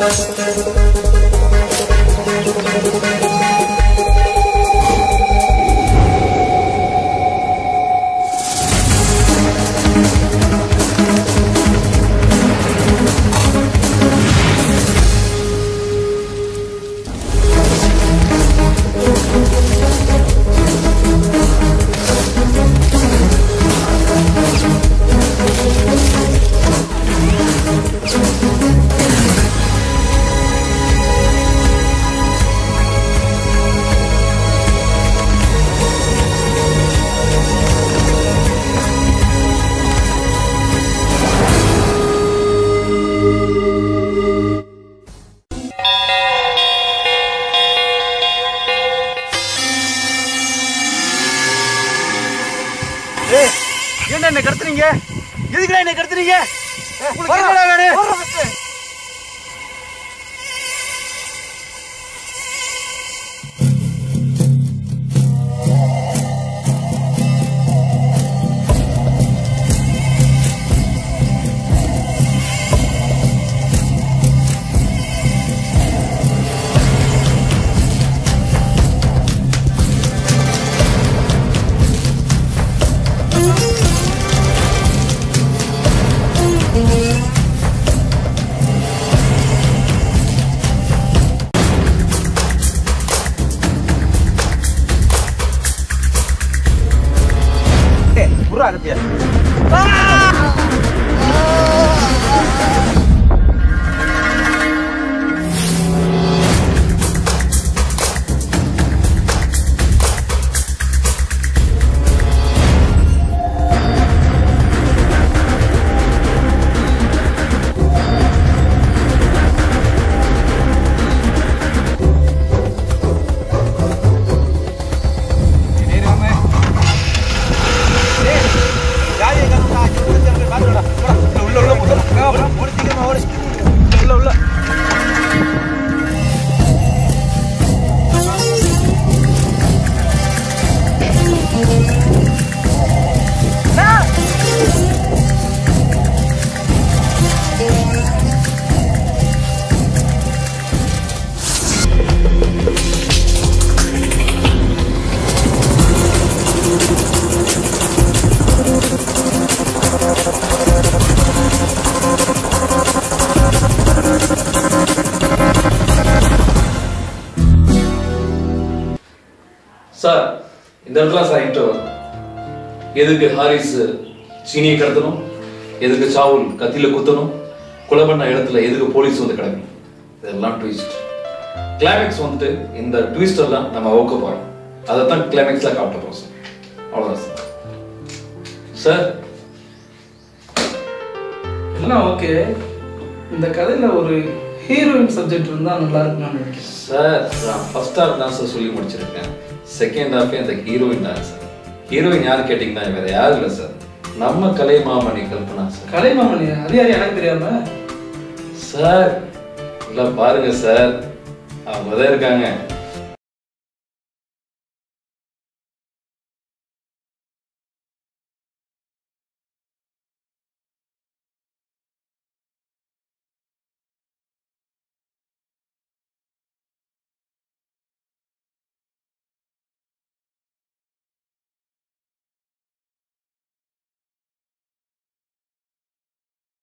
ஏய் ஏன்டா என்ன கடத்துறீங்க எதுக்குடா என்ன கடத்துறீங்க உங்களுக்கு என்னடா வேணும் ஏய் புறா அகத்தியா உள்ள உள்ள உள்ள ஓடி சீக்கிரமா ஓடி உள்ள உள்ள சார் இந்த இடத்துல சார் இன்டர்வல் எதுக்கு ஹாரிஸ் சீனியை கடத்தணும் எதுக்கு சாவுல் கத்தியில குத்தணும் கொலை பண்ண இடத்துல எதுக்கு போலீஸ் வந்து கிடக்கணும் இதெல்லாம் ட்விஸ்ட் கிளைமேக்ஸ் வந்துட்டு இந்த ட்விஸ்ட் எல்லாம் நம்ம ஓக்க போறோம் அதைத்தான் கிளைமேக்ஸ்ல காட்ட போறோம் சார் அவ்வளவுதான் சார் சார் எல்லாம் ஓகே இந்த கதையில ஒரு ஹீரோயின் சப்ஜெக்ட் இருந்தா நல்லா இருக்கும்னு நினைக்கிறேன் சார் நான் ஃபர்ஸ்ட் ஹாஃப் தான் சார் சொல்லி முடிச்சிருக்கேன் செகண்ட் ஹாஃபே அந்த ஹீரோயின் தான் சார் ஹீரோயின் யார் கேட்டிங்கன்னா வேற யாரும் இல்லை சார் நம்ம கலைமாமணி கல்பனா சார் கலைமாமணி அது யாரு எனக்கு தெரியாம சார் இல்ல பாருங்க சார் அவங்க தான் இருக்காங்க